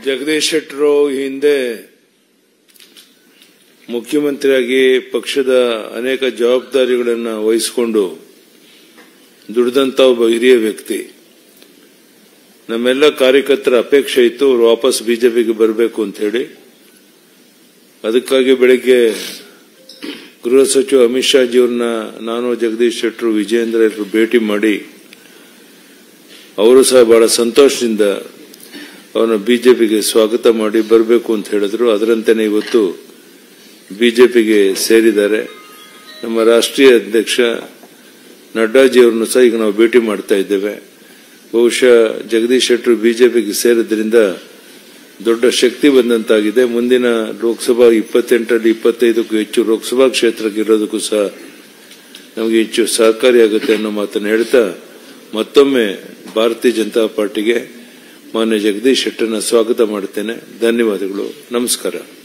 ಜಗದೀಶ್ ಶೆಟ್ಟರು ಈ ಹಿಂದೆ ಮುಖ್ಯಮಂತ್ರಿಯಾಗಿ ಪಕ್ಷದ ಅನೇಕ ಜವಾಬ್ದಾರಿಗಳನ್ನು ವಹಿಸಿಕೊಂಡು ದುಡಿದಂತ ಒಬ್ಬ ಹಿರಿಯ ವ್ಯಕ್ತಿ ನಮ್ಮೆಲ್ಲ ಕಾರ್ಯಕರ್ತರ ಅಪೇಕ್ಷೆ ಇತ್ತು ಅವರು ವಾಪಸ್ ಬಿಜೆಪಿಗೆ ಬರಬೇಕು ಅಂತ ಹೇಳಿ ಅದಕ್ಕಾಗಿ ಬೆಳಿಗ್ಗೆ ಗೃಹ ಸಚಿವ ಅಮಿತ್ ಶಾ ಜಿಯವ್ರನ್ನ ನಾನು ಜಗದೀಶ್ ಶೆಟ್ಟರು ವಿಜೇಂದ್ರ ಎಲ್ಲರೂ ಭೇಟಿ ಮಾಡಿ ಅವರು ಸಹ ಬಹಳ ಸಂತೋಷದಿಂದ ಅವರನ್ನು ಬಿಜೆಪಿಗೆ ಸ್ವಾಗತ ಮಾಡಿ ಬರಬೇಕು ಅಂತ ಹೇಳಿದ್ರು ಅದರಂತೆಯೇ ಇವತ್ತು ಬಿಜೆಪಿಗೆ ಸೇರಿದ್ದಾರೆ ನಮ್ಮ ರಾಷ್ಟ್ರೀಯ ಅಧ್ಯಕ್ಷ ನಡ್ಡಾಜಿಯವರನ್ನು ಸಹ ಈಗ ನಾವು ಭೇಟಿ ಮಾಡ್ತಾ ಇದ್ದೇವೆ ಬಹುಶಃ ಜಗದೀಶ್ ಶೆಟ್ಟರು ಬಿಜೆಪಿಗೆ ಸೇರಿದ್ರಿಂದ ದೊಡ್ಡ ಶಕ್ತಿ ಬಂದಂತಾಗಿದೆ ಮುಂದಿನ ಲೋಕಸಭಾ ಇಪ್ಪತ್ತೆಂಟರಲ್ಲಿ ಇಪ್ಪತ್ತೈದಕ್ಕೂ ಹೆಚ್ಚು ಲೋಕಸಭಾ ಕ್ಷೇತ್ರಕ್ಕೆ ಇರೋದಕ್ಕೂ ಸಹ ನಮಗೆ ಹೆಚ್ಚು ಸಹಕಾರಿಯಾಗುತ್ತೆ ಅನ್ನೋ ಮಾತನ್ನು ಹೇಳ್ತಾ ಮತ್ತೊಮ್ಮೆ ಭಾರತೀಯ ಜನತಾ ಪಾರ್ಟಿಗೆ ಮಾನ್ಯ ಜಗದೀಶ್ ಶೆಟ್ಟರ್ನ ಸ್ವಾಗತ ಮಾಡುತ್ತೇನೆ ಧನ್ಯವಾದಗಳು ನಮಸ್ಕಾರ